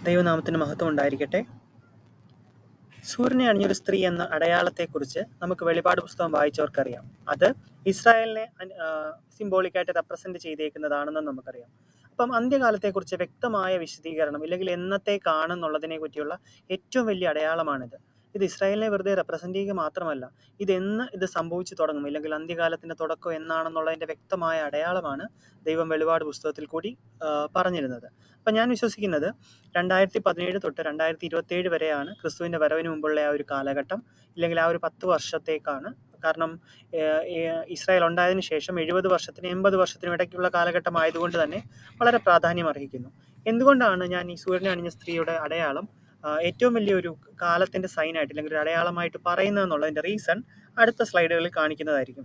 ദൈവനാമത്തിന് മഹത്വം ഉണ്ടായിരിക്കട്ടെ സൂര്യനെ അണിഞ്ഞൊരു സ്ത്രീ എന്ന അടയാളത്തെക്കുറിച്ച് നമുക്ക് വെളിപാട് പുസ്തകം വായിച്ചവർക്കറിയാം അത് ഇസ്രായേലിനെ സിംബോളിക്കായിട്ട് റെപ്രസെന്റ് ചെയ്തേക്കുന്നതാണെന്ന് നമുക്കറിയാം അപ്പം അന്ത്യകാലത്തെക്കുറിച്ച് വ്യക്തമായ വിശദീകരണം ഇല്ലെങ്കിൽ എന്നത്തേക്കാണെന്നുള്ളതിനെ പറ്റിയുള്ള ഏറ്റവും വലിയ അടയാളമാണിത് ഇത് ഇസ്രായേലിനെ വെറുതെ റെപ്രസെന്റ് ചെയ്യുക മാത്രമല്ല ഇത് എന്ന് ഇത് സംഭവിച്ചു തുടങ്ങും ഇല്ലെങ്കിൽ അന്ത്യകാലത്തിന്റെ തുടക്കം എന്നാണെന്നുള്ളതിന്റെ വ്യക്തമായ അടയാളമാണ് ദൈവം വെളിപാട് പുസ്തകത്തിൽ കൂടി ആ, പറഞ്ഞിരുന്നത് അപ്പം ഞാൻ വിശ്വസിക്കുന്നത് രണ്ടായിരത്തി പതിനേഴ് തൊട്ട് രണ്ടായിരത്തി ഇരുപത്തേഴ് വരെയാണ് ക്രിസ്തുവിന്റെ വരവിന് മുമ്പുള്ള ആ ഒരു കാലഘട്ടം ഇല്ലെങ്കിൽ ആ ഒരു പത്ത് വർഷത്തേക്കാണ് കാരണം ഏഹ്, ഏഹ്, ഇസ്രായേൽ ഉണ്ടായതിനു ശേഷം എഴുപത് വർഷത്തിന് എൺപത് വർഷത്തിനും ഇടയ്ക്കുള്ള കാലഘട്ടം ആയതുകൊണ്ട് തന്നെ വളരെ പ്രാധാന്യം അർഹിക്കുന്നു എന്തുകൊണ്ടാണ് ഞാൻ ഈ സൂര്യനെ അണിഞ്ഞ സ്ത്രീയുടെ അടയാളം ആ, ഏറ്റവും വലിയൊരു കാലത്തിന്റെ സൈനായിട്ട് അല്ലെങ്കിൽ ഒരു അടയാളമായിട്ട് പറയുന്നതെന്നുള്ളതിന്റെ റീസൺ അടുത്ത സ്ലൈഡുകളിൽ കാണിക്കുന്നതായിരിക്കും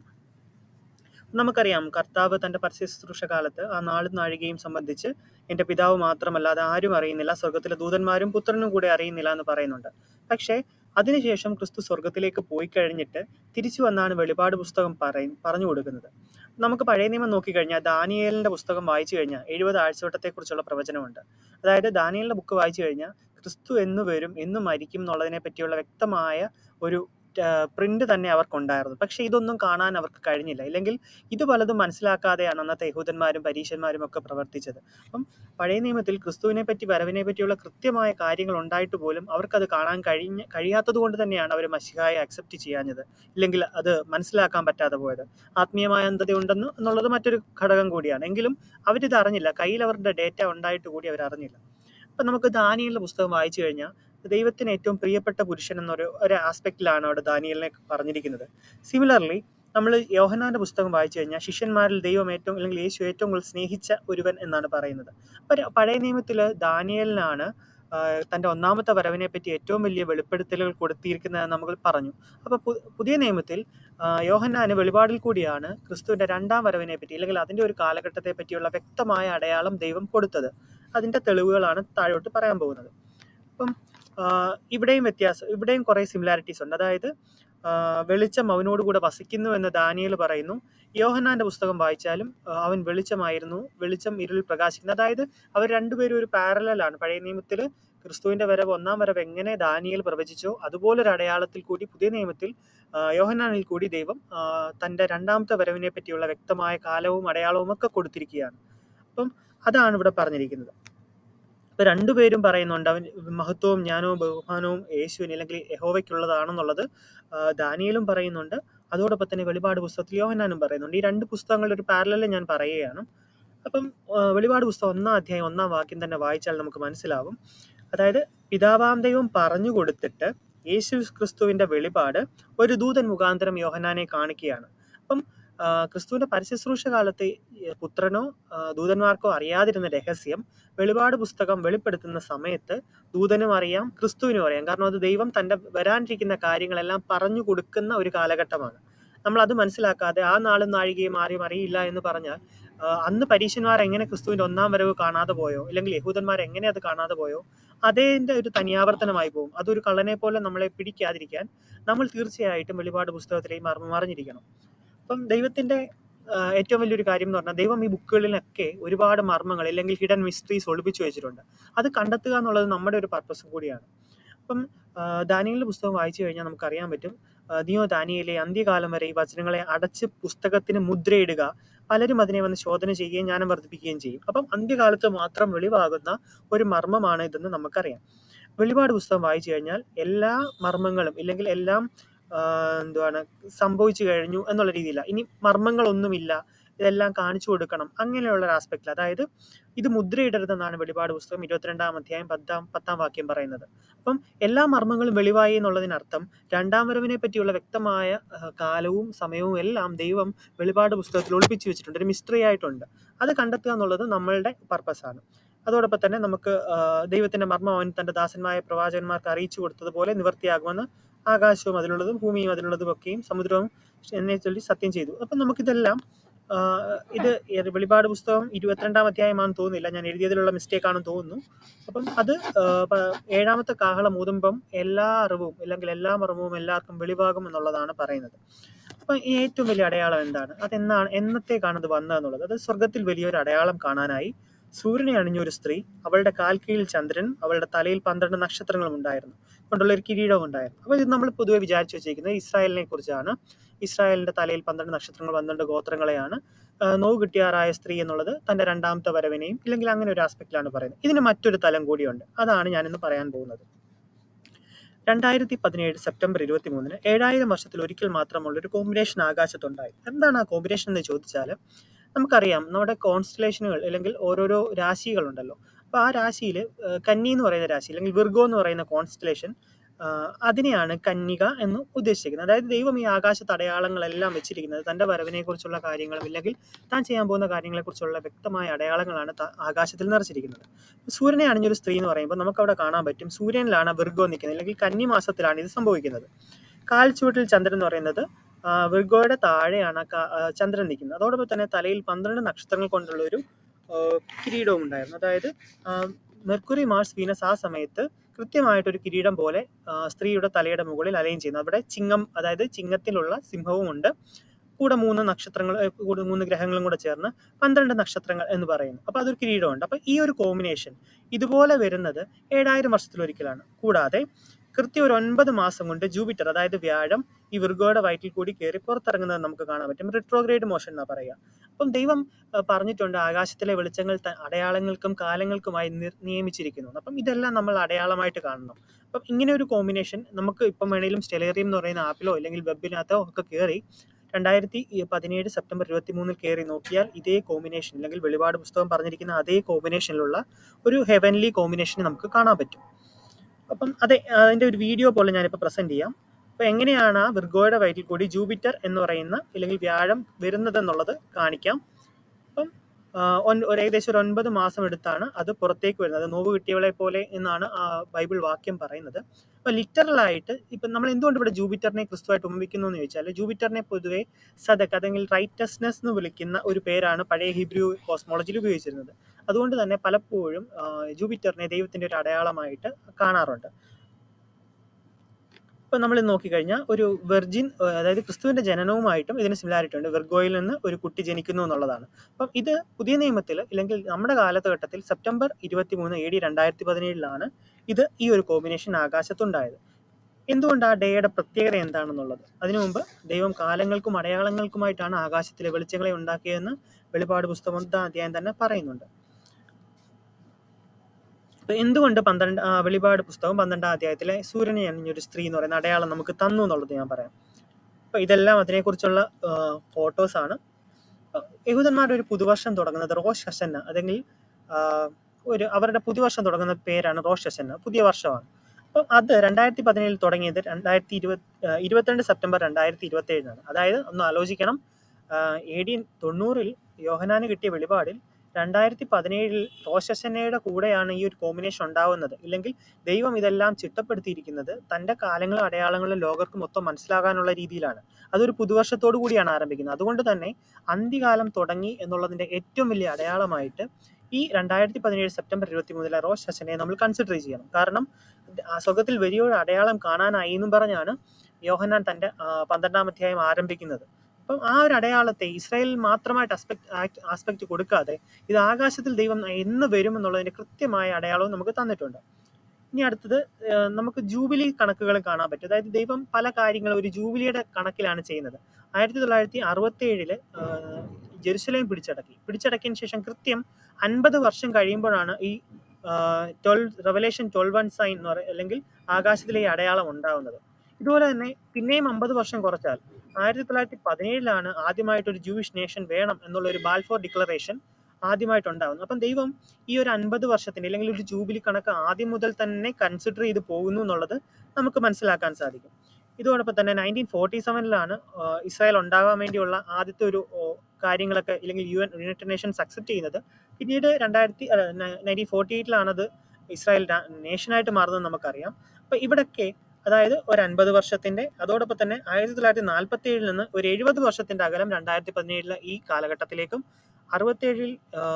നമുക്കറിയാം കർത്താവ് തന്റെ പരസ്യ ശുശ്രൂഷ കാലത്ത് ആ നാളും നാഴികയും സംബന്ധിച്ച് എന്റെ പിതാവ് മാത്രമല്ലാതെ ആരും അറിയുന്നില്ല സ്വർഗത്തിലെ ദൂതന്മാരും പുത്രനും കൂടെ അറിയുന്നില്ല എന്ന് പറയുന്നുണ്ട് പക്ഷേ അതിനുശേഷം ക്രിസ്തു സ്വർഗത്തിലേക്ക് പോയി കഴിഞ്ഞിട്ട് തിരിച്ചു വന്നാണ് വെളിപാട് പുസ്തകം പറയ പറഞ്ഞു കൊടുക്കുന്നത് നമുക്ക് പഴയ നിയമം നോക്കിക്കഴിഞ്ഞാൽ ദാനിയേലിന്റെ പുസ്തകം വായിച്ചു കഴിഞ്ഞാൽ എഴുപത് ആഴ്ചവട്ടത്തെക്കുറിച്ചുള്ള പ്രവചനമുണ്ട് അതായത് ദാനിയേലിന്റെ ബുക്ക് വായിച്ചു കഴിഞ്ഞാൽ ക്രിസ്തു എന്ന് വരും എന്ന് മരിക്കും എന്നുള്ളതിനെ പറ്റിയുള്ള വ്യക്തമായ ഒരു പ്രിന്റ് തന്നെ അവർക്കുണ്ടായിരുന്നു പക്ഷെ ഇതൊന്നും കാണാൻ അവർക്ക് കഴിഞ്ഞില്ല ഇല്ലെങ്കിൽ ഇത് പലതും മനസ്സിലാക്കാതെയാണ് അന്നത്തെ യഹൂദന്മാരും പരീശന്മാരും ഒക്കെ പ്രവർത്തിച്ചത് അപ്പം പഴയ നിയമത്തിൽ ക്രിസ്തുവിനെ പറ്റി വരവിനെ പറ്റിയുള്ള കൃത്യമായ കാര്യങ്ങൾ ഉണ്ടായിട്ട് പോലും അവർക്കത് കാണാൻ കഴിഞ്ഞ കഴിയാത്തത് കൊണ്ട് തന്നെയാണ് അവർ മഷിഹായെ അക്സെപ്റ്റ് ചെയ്യാഞ്ഞത് ഇല്ലെങ്കിൽ അത് മനസ്സിലാക്കാൻ പറ്റാതെ പോയത് ആത്മീയമായ അന്ധതയുണ്ടെന്ന് എന്നുള്ളത് മറ്റൊരു ഘടകം കൂടിയാണ് എങ്കിലും അവരിത് അറിഞ്ഞില്ല കയ്യിൽ അവരുടെ ഡേറ്റ ഉണ്ടായിട്ട് കൂടി അവർ അറിഞ്ഞില്ല അപ്പം നമുക്ക് ദാനിയലിന്റെ പുസ്തകം വായിച്ചു കഴിഞ്ഞാൽ ദൈവത്തിന് ഏറ്റവും പ്രിയപ്പെട്ട പുരുഷൻ എന്നൊരു ഒരു ആസ്പെക്റ്റിലാണ് അവിടെ ദാനിയലിനെ പറഞ്ഞിരിക്കുന്നത് സിമിലർലി നമ്മൾ യോഹനാന്റെ പുസ്തകം വായിച്ചു കഴിഞ്ഞാൽ ശിഷ്യന്മാരിൽ ദൈവം ഏറ്റവും അല്ലെങ്കിൽ യേശു ഏറ്റവും കൂടുതൽ സ്നേഹിച്ച ഒരുവൻ എന്നാണ് പറയുന്നത് അപ്പം പഴയ നിയമത്തിൽ ദാനിയലിനാണ് ആ, തന്റെ ഒന്നാമത്തെ വരവിനെ പറ്റി ഏറ്റവും വലിയ വെളിപ്പെടുത്തലുകൾ കൊടുത്തിരിക്കുന്നത് നമ്മൾ പറഞ്ഞു അപ്പോൾ പുതിയ നിയമത്തിൽ ആ, യോഹന്നാന് വെളിപാടിൽ കൂടിയാണ് ക്രിസ്തുവിന്റെ രണ്ടാം വരവിനെ പറ്റി അല്ലെങ്കിൽ അതിന്റെ ഒരു കാലഘട്ടത്തെ പറ്റിയുള്ള വ്യക്തമായ അടയാളം ദൈവം കൊടുത്തത് അതിന്റെ തെളിവുകളാണ് താഴോട്ട് പറയാൻ പോകുന്നത് അപ്പം ആ, ഇവിടെയും വ്യത്യാസം ഇവിടെയും കുറേ സിമിലാരിറ്റീസ് ഉണ്ട് അതായത് ആ, വെളിച്ചം അവനോട് കൂടെ വസിക്കുന്നു എന്ന് ദാനിയേൽ പറയുന്നു യോഹന്നാന്റെ പുസ്തകം വായിച്ചാലും ആ, അവൻ വെളിച്ചമായിരുന്നു വെളിച്ചം ഇരുളിൽ പ്രകാശിക്കുന്നു അതായത് അവർ രണ്ടുപേരും ഒരു പാരലാണ് പഴയ നിയമത്തിൽ ക്രിസ്തുവിന്റെ വരവ് ഒന്നാം വരവ് എങ്ങനെ ദാനിയേൽ പ്രവചിച്ചോ അതുപോലൊരു അടയാളത്തിൽ കൂടി പുതിയ നിയമത്തിൽ ആ, യോഹന്നാനിൽ കൂടി ദൈവം ആ, തന്റെ രണ്ടാമത്തെ വരവിനെ പറ്റിയുള്ള വ്യക്തമായ കാലവും അടയാളവും ഒക്കെ കൊടുത്തിരിക്കുകയാണ് അപ്പം അതാണ് ഇവിടെ പറഞ്ഞിരിക്കുന്നത് ഇപ്പൊ രണ്ടുപേരും പറയുന്നുണ്ട് അവൻ മഹത്വവും ജ്ഞാനവും ബഹുമാനവും യേശുവിന് അല്ലെങ്കിൽ യഹോവയ്ക്കുള്ളതാണെന്നുള്ളത് ആ, ദാനിയേലും പറയുന്നുണ്ട് അതോടൊപ്പം തന്നെ വെളിപാട് പുസ്തകത്തിൽ യോഹന്നാനും പറയുന്നുണ്ട് ഈ രണ്ട് പുസ്തകങ്ങളുടെ ഒരു പാരലിൽ ഞാൻ പറയുകയാണ് അപ്പം ആ, വെളിപാട് പുസ്തകം ഒന്നാം അധ്യായം ഒന്നാം വാക്യം തന്നെ വായിച്ചാൽ നമുക്ക് മനസ്സിലാവും അതായത് പിതാവാം ദൈവം പറഞ്ഞു കൊടുത്തിട്ട് യേശു ക്രിസ്തുവിന്റെ വെളിപാട് ഒരു ദൂതൻ മുഖാന്തരം യോഹന്നാനെ കാണിക്കുകയാണ് അപ്പം ആ, ക്രിസ്തുവിന്റെ പരശുശ്രൂഷ കാലത്ത് ഈ പുത്രനോ ആ, ദൂതന്മാർക്കോ അറിയാതിരുന്ന രഹസ്യം വെളിപാട് പുസ്തകം വെളിപ്പെടുത്തുന്ന സമയത്ത് ദൂതനും അറിയാം ക്രിസ്തുവിനും അറിയാം കാരണം അത് ദൈവം തന്റെ വരാനിരിക്കുന്ന കാര്യങ്ങളെല്ലാം പറഞ്ഞു കൊടുക്കുന്ന ഒരു കാലഘട്ടമാണ് നമ്മൾ അത് മനസ്സിലാക്കാതെ ആ നാളും നാഴികയും ആരെയും അറിയില്ല എന്ന് പറഞ്ഞാൽ ആ, അന്ന് പരീശന്മാർ എങ്ങനെ ക്രിസ്തുവിന്റെ ഒന്നാം വരവ് കാണാതെ പോയോ അല്ലെങ്കിൽ യഹൂദന്മാർ എങ്ങനെ അത് കാണാതെ പോയോ അതേന്റെ ഒരു തനിയാവർത്തനമായി പോകും അതൊരു കള്ളനെ പോലെ നമ്മളെ പിടിക്കാതിരിക്കാൻ നമ്മൾ തീർച്ചയായിട്ടും വെളിപാട് പുസ്തകത്തിലേക്ക് മർമ്മം അറിഞ്ഞിരിക്കണം അപ്പം ദൈവത്തിന്റെ ആ, ഏറ്റവും വലിയൊരു കാര്യം എന്ന് പറഞ്ഞാൽ ദൈവം ഈ ബുക്കുകളിലൊക്കെ ഒരുപാട് മർമ്മങ്ങൾ അല്ലെങ്കിൽ ഹിഡൻ മിസ്റ്ററീസ് ഒളിപ്പിച്ചു വെച്ചിട്ടുണ്ട് അത് കണ്ടെത്തുക എന്നുള്ളത് നമ്മുടെ ഒരു പർപ്പസ് കൂടിയാണ് അപ്പം ദാനിയലിന്റെ പുസ്തകം വായിച്ചു കഴിഞ്ഞാൽ നമുക്ക് അറിയാൻ പറ്റും ആ, നീയോ ദാനിയയിലെ അന്ത്യകാലം വരെ ഈ വചനങ്ങളെ അടച്ച് പുസ്തകത്തിന് മുദ്രയിടുക പലരും അതിനെ വന്ന് ശോധന ചെയ്യുകയും ജ്ഞാനം വർദ്ധിപ്പിക്കുകയും ചെയ്യും അപ്പം അന്ത്യകാലത്ത് മാത്രം വെളിവാകുന്ന ഒരു മർമ്മമാണ് ഇതെന്ന് നമുക്കറിയാം വെളിപാട് പുസ്തകം വായിച്ചു കഴിഞ്ഞാൽ എല്ലാ മർമ്മങ്ങളും ഇല്ലെങ്കിൽ എല്ലാം ആ, എന്തുവാണ് സംഭവിച്ചു കഴിഞ്ഞു എന്നുള്ള രീതിയില്ല ഇനി മർമ്മങ്ങളൊന്നുമില്ല ഇതെല്ലാം കാണിച്ചു കൊടുക്കണം അങ്ങനെയുള്ള ഒരു ആസ്പെക്റ്റിൽ അതായത് ഇത് മുദ്രയിടരുതെന്നാണ് വെളിപാട് പുസ്തകം ഇരുപത്തിരണ്ടാം അധ്യായം പത്താം പത്താം വാക്യം പറയുന്നത് അപ്പം എല്ലാ മർമ്മങ്ങളും വെളിവായി എന്നുള്ളതിനർത്ഥം രണ്ടാം വരവിനെ പറ്റിയുള്ള വ്യക്തമായ ആ, കാലവും സമയവും എല്ലാം ദൈവം വെളിപാട് പുസ്തകത്തിൽ ഒളിപ്പിച്ചു വെച്ചിട്ടുണ്ട് ഒരു മിസ്റ്ററി ആയിട്ടുണ്ട് അത് കണ്ടെത്തുക എന്നുള്ളത് നമ്മളുടെ പർപ്പസാണ് അതോടൊപ്പം തന്നെ നമുക്ക് ആ, ദൈവത്തിന്റെ മർമ്മം അവൻ തന്റെ ദാസന്മാരായ പ്രവാചകന്മാർക്ക് അറിയിച്ചു കൊടുത്തതുപോലെ നിവർത്തിയാകുമെന്ന് ആകാശവും അതിലുള്ളതും ഭൂമിയും അതിലുള്ളതും ഒക്കെയും സമുദ്രവും എന്നെ ചൊല്ലി സത്യം ചെയ്തു അപ്പം നമുക്കിതെല്ലാം ആ, ഇത് ഏത് വെളിപാട് പുസ്തകം ഇരുപത്തിരണ്ടാം അധ്യായമാണെന്ന് തോന്നുന്നില്ല ഞാൻ എഴുതിയതിലുള്ള മിസ്റ്റേക്ക് ആണെന്ന് തോന്നുന്നു അപ്പം അത് ആ, പ- ഏഴാമത്തെ കാഹളം ഊതുമ്പം എല്ലാ അറിവും അല്ലെങ്കിൽ എല്ലാ മർമ്മവും എല്ലാവർക്കും വെളിവാകും എന്നുള്ളതാണ് പറയുന്നത് അപ്പം ഈ ഏറ്റവും വലിയ അടയാളം എന്താണ് അതെന്നാണ് എന്നത്തേക്കാണ് അത് വന്നതെന്നുള്ളത് അത് സ്വർഗത്തിൽ വലിയൊരു അടയാളം കാണാനായി സൂര്യനെ അണിഞ്ഞ ഒരു സ്ത്രീ അവളുടെ കാൽക്കീഴിൽ ചന്ദ്രനും അവളുടെ തലയിൽ പന്ത്രണ്ട് നക്ഷത്രങ്ങളും ഉണ്ടായിരുന്നു കൊണ്ടുള്ള ഒരു കിരീടവും ഉണ്ടായിരുന്നു അപ്പോൾ ഇത് നമ്മൾ പൊതുവെ വിചാരിച്ചു വെച്ചിരിക്കുന്നത് ഇസ്രായേലിനെ കുറിച്ചാണ് ഇസ്രായേലിന്റെ തലയിൽ പന്ത്രണ്ട് നക്ഷത്രങ്ങൾ പന്ത്രണ്ട് ഗോത്രങ്ങളെയാണ് ആ, നോവ് കിട്ടിയാറായ സ്ത്രീ എന്നുള്ളത് തന്റെ രണ്ടാമത്തെ വരവിനെയും ഇല്ലെങ്കിൽ അങ്ങനെ ഒരു ആസ്പെക്റ്റിലാണ് പറയുന്നത് ഇതിന് മറ്റൊരു തലം കൂടിയുണ്ട് അതാണ് ഞാനിന്ന് പറയാൻ പോകുന്നത് രണ്ടായിരത്തി പതിനേഴ് സെപ്റ്റംബർ ഇരുപത്തി മൂന്നിന് ഏഴായിരം വർഷത്തിൽ ഒരിക്കൽ മാത്രമുള്ള ഒരു കോമ്പിനേഷൻ ആകാശത്തുണ്ടായി എന്താണ് ആ കോമ്പിനേഷൻ എന്ന് ചോദിച്ചാൽ നമുക്കറിയാം നമ്മുടെ കോൺസ്റ്റലേഷനുകൾ അല്ലെങ്കിൽ ഓരോരോ രാശികളുണ്ടല്ലോ അപ്പോൾ ആ രാശിയിൽ കന്നി എന്ന് പറയുന്ന രാശി അല്ലെങ്കിൽ വിർഗോ എന്ന് പറയുന്ന കോൺസ്റ്റലേഷൻ അതിനെയാണ് കന്യക എന്ന് ഉദ്ദേശിക്കുന്നത് അതായത് ദൈവം ഈ ആകാശത്ത് അടയാളങ്ങളെല്ലാം വെച്ചിരിക്കുന്നത് തൻ്റെ വരവിനെ കുറിച്ചുള്ള കാര്യങ്ങളും ഇല്ലെങ്കിൽ താൻ ചെയ്യാൻ പോകുന്ന കാര്യങ്ങളെക്കുറിച്ചുള്ള വ്യക്തമായ അടയാളങ്ങളാണ് ത- ആകാശത്തിൽ നിറച്ചിരിക്കുന്നത് സൂര്യനെ അണിഞ്ഞൊരു സ്ത്രീ എന്ന് പറയുമ്പോൾ നമുക്കവിടെ കാണാൻ പറ്റും സൂര്യനിലാണ് വിർഗോ നിൽക്കുന്നത് അല്ലെങ്കിൽ കന്നിമാസത്തിലാണ് ഇത് സംഭവിക്കുന്നത് കാൽച്ചുവട്ടിൽ ചന്ദ്രൻ എന്ന് പറയുന്നത് ആ, വിർഗോയുടെ താഴെയാണ് ക- ആ, ചന്ദ്രൻ നിൽക്കുന്നത് അതോടൊപ്പം തന്നെ തലയിൽ പന്ത്രണ്ട് നക്ഷത്രങ്ങൾ കൊണ്ടുള്ള ഒരു ആ, കിരീടവും ഉണ്ടായിരുന്നു അതായത് ആ, മെർക്കുറി മാർസ് വീനസ് ആ സമയത്ത് കൃത്യമായിട്ടൊരു കിരീടം പോലെ ആ, സ്ത്രീയുടെ തലയുടെ മുകളിൽ അലൈൻ ചെയ്യുന്നു അവിടെ ചിങ്ങം അതായത് ചിങ്ങത്തിലുള്ള സിംഹവും ഉണ്ട് കൂടെ മൂന്ന് നക്ഷത്രങ്ങൾ ഏ, കൂടെ മൂന്ന് ഗ്രഹങ്ങളും കൂടെ ചേർന്ന് പന്ത്രണ്ട് നക്ഷത്രങ്ങൾ എന്ന് പറയുന്നു അപ്പോൾ അതൊരു കിരീടമുണ്ട് അപ്പോൾ ഈ ഒരു കോമ്പിനേഷൻ ഇതുപോലെ വരുന്നത് ഏഴായിരം വർഷത്തിലൊരിക്കലാണ് കൂടാതെ കൃത്യം ഒരു ഒൻപത് മാസം കൊണ്ട് ജൂപ്പിറ്റർ അതായത് വ്യാഴം ഈ വിർഗോയുടെ വയറ്റിൽ കൂടി കയറി പുറത്തിറങ്ങുന്നത് നമുക്ക് കാണാൻ പറ്റും റിട്രോഗ്രേഡ് മോഷൻ എന്നാ പറയുക അപ്പം ദൈവം ആ, പറഞ്ഞിട്ടുണ്ട് ആകാശത്തിലെ വെളിച്ചങ്ങൾ ത- അടയാളങ്ങൾക്കും കാലങ്ങൾക്കുമായി നിർ- നിയമിച്ചിരിക്കുന്നു അപ്പം ഇതെല്ലാം നമ്മൾ അടയാളമായിട്ട് കാണണം അപ്പം ഇങ്ങനെ ഒരു കോമ്പിനേഷൻ നമുക്ക് ഇപ്പം വേണേലും സ്റ്റെലേറിയം എന്ന് പറയുന്ന ആപ്പിലോ അല്ലെങ്കിൽ വെബിനകത്തോ ഒക്കെ കയറി രണ്ടായിരത്തി പതിനേഴ് സെപ്റ്റംബർ ഇരുപത്തി മൂന്നിൽ കയറി നോക്കിയാൽ ഇതേ കോമ്പിനേഷൻ അല്ലെങ്കിൽ വെളിപാട് പുസ്തകം പറഞ്ഞിരിക്കുന്ന അതേ കോമ്പിനേഷനിലുള്ള ഒരു ഹെവൻലി കോമ്പിനേഷൻ നമുക്ക് കാണാൻ പറ്റും അപ്പം അതെ അതിൻ്റെ ഒരു വീഡിയോ പോലെ ഞാനിപ്പോൾ പ്രസൻറ്റ് ചെയ്യാം അപ്പോൾ എങ്ങനെയാണ് ആ വിർഗോയുടെ വയറ്റിൽ കൂടി ജൂപ്പിറ്റർ എന്ന് പറയുന്ന അല്ലെങ്കിൽ വ്യാഴം വരുന്നത് എന്നുള്ളത് കാണിക്കാം അപ്പം ആ, ഒൻ- ഒരു ഏകദേശം ഒരു ഒൻപത് മാസം എടുത്താണ് അത് പുറത്തേക്ക് വരുന്നത് അത് നോവ് കിട്ടിയവളെ പോലെ എന്നാണ് ആ ബൈബിൾ വാക്യം പറയുന്നത് അപ്പോൾ ലിറ്ററലായിട്ട് ഇപ്പം നമ്മൾ എന്തുകൊണ്ട് ഇവിടെ ജൂപ്പിറ്ററിനെ ക്രിസ്തുവായിട്ട് ഉപയോഗിക്കുന്നു എന്ന് ചോദിച്ചാൽ ജൂപ്പിറ്ററിനെ പൊതുവെ സദക് അല്ലെങ്കിൽ റൈറ്റസ്നെസ് എന്ന് വിളിക്കുന്ന ഒരു പേരാണ് പഴയ ഹിബ്രു കോസ്മോളജിയിൽ ഉപയോഗിച്ചിരുന്നത് അതുകൊണ്ട് തന്നെ പലപ്പോഴും ആ, ജൂപ്പിറ്ററിനെ ദൈവത്തിന്റെ ഒരു അടയാളമായിട്ട് കാണാറുണ്ട് ഇപ്പം നമ്മൾ നോക്കിക്കഴിഞ്ഞാൽ ഒരു വെർജിൻ ആ, അതായത് ക്രിസ്തുവിന്റെ ജനനവുമായിട്ടും ഇതിന് സിമിലാരിറ്റി ഉണ്ട് വെർഗോയിൽ നിന്ന് ഒരു കുട്ടി ജനിക്കുന്നു എന്നുള്ളതാണ് അപ്പം ഇത് പുതിയ നിയമത്തിൽ അല്ലെങ്കിൽ നമ്മുടെ കാലഘട്ടത്തിൽ സെപ്റ്റംബർ ഇരുപത്തി മൂന്ന് എ ഡി രണ്ടായിരത്തി പതിനേഴിലാണ് ഇത് ഈ ഒരു കോമ്പിനേഷൻ ആകാശത്തുണ്ടായത് എന്തുകൊണ്ട് ആ ഡേയുടെ പ്രത്യേകത എന്താണെന്നുള്ളത് അതിനു മുമ്പ് ദൈവം കാലങ്ങൾക്കും അടയാളങ്ങൾക്കുമായിട്ടാണ് ആകാശത്തിലെ വെളിച്ചങ്ങളെ ഉണ്ടാക്കിയതെന്ന് വെളിപാട് പുസ്തകം ഒന്നാം അധ്യായം തന്നെ പറയുന്നുണ്ട് അപ്പൊ എന്തുകൊണ്ട് പന്ത്രണ്ട് ആ, വെളിപാട് പുസ്തകം പന്ത്രണ്ടാം അധ്യായത്തിലെ സൂര്യനെ അണിഞ്ഞൊരു സ്ത്രീ എന്ന് പറയുന്ന അടയാളം നമുക്ക് തന്നു എന്നുള്ളത് ഞാൻ പറയാം അപ്പൊ ഇതെല്ലാം അതിനെക്കുറിച്ചുള്ള ഫോട്ടോസ് ആണ് അപ്പൊ യഹൂദന്മാരുടെ ഒരു പുതുവർഷം തുടങ്ങുന്നത് റോഷ് ഹസന്ന അല്ലെങ്കിൽ ആ, ഒരു അവരുടെ പുതുവർഷം തുടങ്ങുന്ന പേരാണ് റോഷ് ഹസന്ന പുതിയ വർഷമാണ് അപ്പം അത് രണ്ടായിരത്തി പതിനേഴിൽ തുടങ്ങിയത് രണ്ടായിരത്തി ഇരുപത് ഇരുപത്തിരണ്ട് സെപ്റ്റംബർ രണ്ടായിരത്തി ഇരുപത്തി ഏഴിനാണ് അതായത് ഒന്ന് ആലോചിക്കണം എ ഡി തൊണ്ണൂറിൽ യോഹനാന് കിട്ടിയ വെളിപാടിൽ രണ്ടായിരത്തി പതിനേഴിൽ റോഷസനയുടെ കൂടെയാണ് ഈ ഒരു കോമ്പിനേഷൻ ഉണ്ടാവുന്നത് ഇല്ലെങ്കിൽ ദൈവം ഇതെല്ലാം ചിട്ടപ്പെടുത്തിയിരിക്കുന്നത് തന്റെ കാലങ്ങളും അടയാളങ്ങളും ലോകർക്ക് മൊത്തം മനസ്സിലാകാനുള്ള രീതിയിലാണ് അതൊരു പുതുവർഷത്തോടു കൂടിയാണ് ആരംഭിക്കുന്നത് അതുകൊണ്ട് തന്നെ അന്ത്യകാലം തുടങ്ങി എന്നുള്ളതിന്റെ ഏറ്റവും വലിയ അടയാളമായിട്ട് ഈ രണ്ടായിരത്തി പതിനേഴ് സെപ്റ്റംബർ ഇരുപത്തി മൂന്നിലെ റോഷ് ഹസനെ നമ്മൾ കൺസിഡർ ചെയ്യണം കാരണം ആ സ്വർഗത്തിൽ വലിയൊരു അടയാളം കാണാനായി എന്നും പറഞ്ഞാണ് യോഹന്നാൻ തന്റെ ആ, പന്ത്രണ്ടാം അധ്യായം ആരംഭിക്കുന്നത് അപ്പം ആ ഒരു അടയാളത്തെ ഇസ്രായേലിൽ മാത്രമായിട്ട് ആസ്പെക്ട് ആസ്പെക്ട് കൊടുക്കാതെ ഇത് ആകാശത്തിൽ ദൈവം എന്ന് വരും എന്നുള്ളതിന്റെ കൃത്യമായ അടയാളവും നമുക്ക് തന്നിട്ടുണ്ട് ഇനി അടുത്തത് ആ, നമുക്ക് ജൂബിലി കണക്കുകൾ കാണാൻ പറ്റും അതായത് ദൈവം പല കാര്യങ്ങളും ഒരു ജൂബിലിയുടെ കണക്കിലാണ് ചെയ്യുന്നത് ആയിരത്തി തൊള്ളായിരത്തി അറുപത്തി ഏഴില് ജെറുസലേം പിടിച്ചടക്കി പിടിച്ചടക്കിയതിന് ശേഷം കൃത്യം അൻപത് വർഷം കഴിയുമ്പോഴാണ് ഈ twelve revelation twelve one sign എന്ന് പറയുക അല്ലെങ്കിൽ ആകാശത്തിലെ ഈ അടയാളം ഉണ്ടാവുന്നത് ഇതുപോലെ തന്നെ പിന്നെയും അമ്പത് വർഷം കുറച്ചാൽ ആയിരത്തി തൊള്ളായിരത്തി പതിനേഴിലാണ് ആദ്യമായിട്ട് ഒരു ജൂയിഷ് നേഷൻ വേണം എന്നുള്ള ഒരു ബാൽഫോർ ഡിക്ലറേഷൻ ആദ്യമായിട്ട് ഉണ്ടാകുന്നു അപ്പം ദൈവം ഈ ഒരു അൻപത് വർഷത്തിന്റെ അല്ലെങ്കിൽ ഒരു ജൂബിലി കണക്ക് ആദ്യം മുതൽ തന്നെ കൺസിഡർ ചെയ്ത് പോകുന്നു എന്നുള്ളത് നമുക്ക് മനസ്സിലാക്കാൻ സാധിക്കും ഇതോടൊപ്പം തന്നെ നയൻറ്റീൻ ഫോർട്ടി സെവനിലാണ് ഇസ്രായേൽ ഉണ്ടാകാൻ വേണ്ടിയുള്ള ആദ്യത്തെ ഒരു ഓ, കാര്യങ്ങളൊക്കെ ഇല്ലെങ്കിൽ U N United Nations accept ചെയ്യുന്നത് പിന്നീട് രണ്ടായിരത്തി നയൻറ്റീൻ ഫോർട്ടി എയ്റ്റിലാണ് അത് ഇസ്രായേൽ നേഷനായിട്ട് മാറുന്നത് നമുക്കറിയാം അപ്പം ഇവിടൊക്കെ അതായത് ഒരു അൻപത് വർഷത്തിന്റെ അതോടൊപ്പം തന്നെ ആയിരത്തി തൊള്ളായിരത്തി നാൽപ്പത്തി ഏഴിൽ നിന്ന് ഒരു എഴുപത് വർഷത്തിന്റെ അകലം രണ്ടായിരത്തി പതിനേഴിലെ ഈ കാലഘട്ടത്തിലേക്കും അറുപത്തേഴിൽ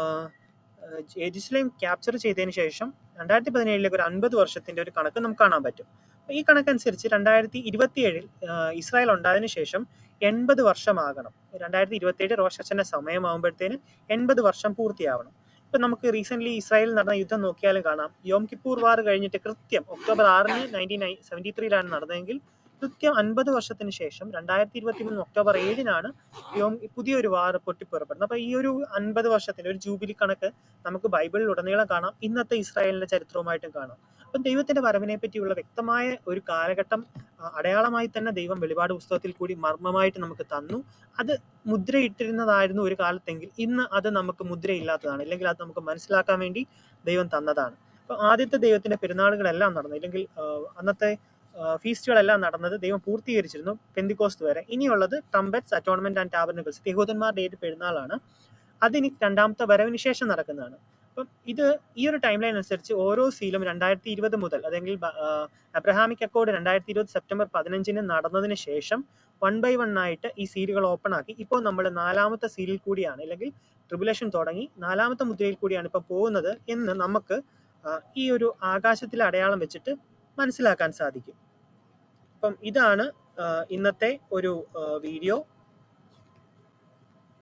ജെറുസലേം ക്യാപ്ചർ ചെയ്തതിന് ശേഷം രണ്ടായിരത്തി പതിനേഴിലേക്ക് ഒരു അൻപത് വർഷത്തിന്റെ ഒരു കണക്ക് നമുക്ക് കാണാൻ പറ്റും അപ്പൊ ഈ കണക്കനുസരിച്ച് രണ്ടായിരത്തി ഇരുപത്തിയേഴിൽ ഇസ്രായേൽ ഉണ്ടായതിനു ശേഷം എൺപത് വർഷമാകണം രണ്ടായിരത്തി ഇരുപത്തിയേഴ് റോഷച്ചന്റെ സമയമാകുമ്പോഴത്തേന് എൺപത് വർഷം പൂർത്തിയാവണം ഇപ്പം നമുക്ക് റീസെൻ്റ്ലി ഇസ്രായേലിൽ നടന്ന യുദ്ധം നോക്കിയാലും കാണാം യോം കിപ്പൂർ വാർ കഴിഞ്ഞിട്ട് കൃത്യം ഒക്ടോബർ ആറിന് നയൻറ്റീൻ സെവൻറ്റി ത്രീയിലാണ് നടന്നതെങ്കിൽ കൃത്യം അൻപത് വർഷത്തിന് ശേഷം രണ്ടായിരത്തി ഇരുപത്തി മൂന്ന് ഒക്ടോബർ ഏഴിനാണ് യോം പുതിയൊരു വാർ പൊട്ടിപ്പുറപ്പെടുന്നത് അപ്പോൾ ഈ ഒരു അൻപത് വർഷത്തിന് ഒരു ജൂബിലി കണക്ക് നമുക്ക് ബൈബിളിൽ ഉടനീളം കാണാം ഇന്നത്തെ ഇസ്രായേലിന്റെ ചരിത്രവുമായിട്ടും കാണാം അപ്പം ദൈവത്തിന്റെ വരവിനെ പറ്റിയുള്ള വ്യക്തമായ ഒരു കാലഘട്ടം ആ, അടയാളമായി തന്നെ ദൈവം വെളിപാട് പുസ്തകത്തിൽ കൂടി മർമ്മമായിട്ട് നമുക്ക് തന്നു അത് മുദ്രയിട്ടിരുന്നതായിരുന്നു ഒരു കാലത്തെങ്കിൽ ഇന്ന് അത് നമുക്ക് മുദ്രയില്ലാത്തതാണ് ഇല്ലെങ്കിൽ അത് നമുക്ക് മനസ്സിലാക്കാൻ വേണ്ടി ദൈവം തന്നതാണ് അപ്പൊ ആദ്യത്തെ ദൈവത്തിന്റെ പെരുന്നാളുകളെല്ലാം നടന്നു ഇല്ലെങ്കിൽ ആ, അന്നത്തെ ആ, ഫീസ്റ്റുകളെല്ലാം നടന്നത് ദൈവം പൂർത്തീകരിച്ചിരുന്നു പെന്തിക്കോസ്ത് വരെ ഇനിയുള്ളത് ട്രംപറ്റ്സ് അറ്റോൺമെന്റ് ആൻഡ് ടാബർനുകൾസ് യഹൂദന്മാരുടെ ഏത് പെരുന്നാളാണ് അതിനി രണ്ടാമത്തെ വരവിന് ശേഷം നടക്കുന്നതാണ് അപ്പം ഇത് ഈ ഒരു ടൈം ലൈൻ അനുസരിച്ച് ഓരോ സീലും രണ്ടായിരത്തി ഇരുപത് മുതൽ അല്ലെങ്കിൽ ബ- ആ, അബ്രഹാമിക് അക്കോർഡ് രണ്ടായിരത്തി ഇരുപത് സെപ്റ്റംബർ പതിനഞ്ചിന് നടന്നതിന് ശേഷം വൺ ബൈ വൺ ആയിട്ട് ഈ സീലുകൾ ഓപ്പൺ ആക്കി ഇപ്പോൾ നമ്മൾ നാലാമത്തെ സീലിൽ കൂടിയാണ് അല്ലെങ്കിൽ ട്രിബുലേഷൻ തുടങ്ങി നാലാമത്തെ മുദ്രയിൽ കൂടിയാണ് ഇപ്പം പോകുന്നത് എന്ന് നമുക്ക് ആ, ഈ ഒരു ആകാശത്തിലെ അടയാളം വെച്ചിട്ട് മനസ്സിലാക്കാൻ സാധിക്കും അപ്പം ഇതാണ് ആ, ഇന്നത്തെ ഒരു ആ, വീഡിയോ